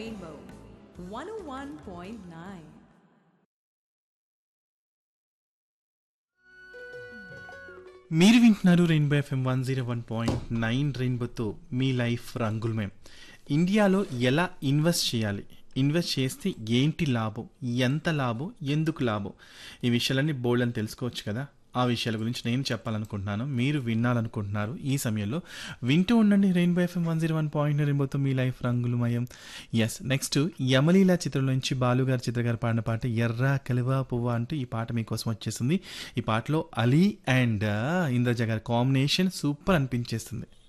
Rainbow 101.9. మీరు వింటున్నారు Rainbow FM one zero one point nine రెయిన్బోతో మీ లైఫ్ రంగులమయం ఇండియాలో ఎలా ఇన్వెస్ట్ చేయాలి ఇన్వెస్ట్ చేస్తే ఏంటి లాభం ఎంత లాభం ఎందుకు లాభం ఈ విషయాలన్నీ బోల్డ్ అని తెలుసుకోవచ్చు కదా ఆ విషయాల గురించి నేను చెప్పాలనుకుంటున్నాను మీరు వినాలనుకుంటున్నారు ఈ సమయంలో వింటూ ఉండండి Rainbow FM one zero one point రెయిన్బోతో మీ లైఫ్ రంగులమయం ఎస్ నెక్స్ట్ యమలీల చిత్రం నుంచి బాలుగారి చిత్రగారు పాడిన పాట ఎర్ర కలువ పువ్వ అంటూ ఈ పాట మీకోసం వచ్చేసింది ఈ పాటలో అలీ అండ్ ఇంద్రజ గారి కాంబినేషన్ సూపర్ అనిపించేస్తుంది